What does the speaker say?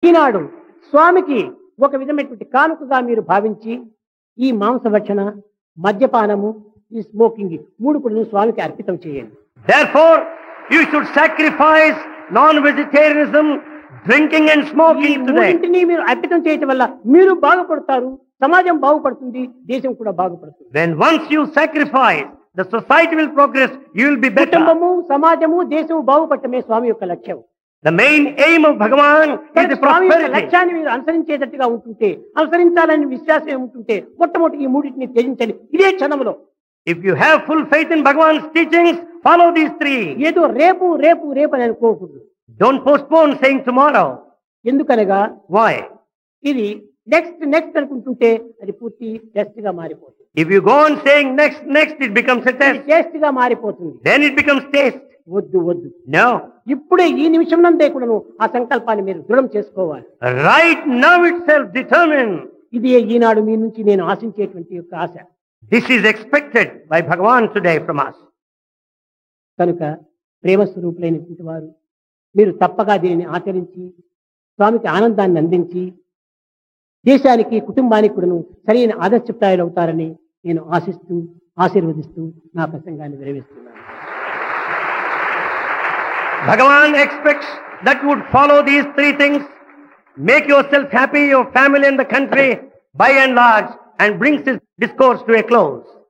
ఈనాడు స్వామికి ఒక విధమైనటువంటి కానుకగా మీరు భావించి ఈ మాంసభక్షణ మద్యపానము ఈ స్మోకింగ్ మూడు కూడా స్వామికి అర్పితం చేయండి Therefore, you should sacrifice non-vegetarianism, drinking and ఈ smoking today. మూడింటిని మీరు అర్పితం చేయటం వల్ల మీరు బాగుపడతారు సమాజం బాగుపడుతుంది దేశం కూడా బాగుపడుతుంది When once you sacrifice, the society will progress, you will be better. కుటుంబము సమాజము దేశము బాగుపడటమే స్వామి యొక్క లక్ష్యం The main aim of Bhagavan is కనుక the స్వామి యొక్క prosperity. లక్ష్యాన్ని మీరు అనుసరించేటట్టుగా ఉంటుంటే అనుసరించాలని విశ్వాసం ఉంటుంటే మొట్టమొదటి ఈ మూడింటిని త్యజించండి ఇదే క్షణంలో If you have full faith in Bhagavan's teachings, follow these three. ఏదో రేపు రేపు రేపు అని అనుకోకూడదు Don't postpone saying tomorrow. ఎందుకనగా Why? ఇది నెక్స్ట్ నెక్స్ట్ అనుకుంటుంటే అది పూర్తి టెస్ట్ గా మారిపోతుంది If you go on saying next, next, it becomes a ఇది test. టేస్ట్ గా మారిపోతుంది Then it becomes taste. వద్దు వద్దు No. ఇప్పుడే ఈ నిమిషం నందే కూడాను ఆ సంకల్పాన్ని మీరు దృఢం చేసుకోవాలి Right now itself determine. ఇది ఈనాడు మీ నుంచి నేను ఆశించేటువంటి యొక్క ఆశ This is expected by Bhagavan today from us. కనుక ప్రేమ స్వరూపులైనటువంటి వారు మీరు తప్పగా దీనిని ఆచరించి స్వామికి ఆనందాన్ని అందించి దేశానికి కుటుంబానికి కూడాను సరైన ఆదర్శప్రాయాలు అవుతారని నేను ఆశిస్తూ ఆశీర్వదిస్తూ నా ప్రసంగాన్ని విరమిస్తున్నాను Bhagavan expects that you would follow these three things, make yourself happy, your family and the country by and large, and brings his discourse to a close.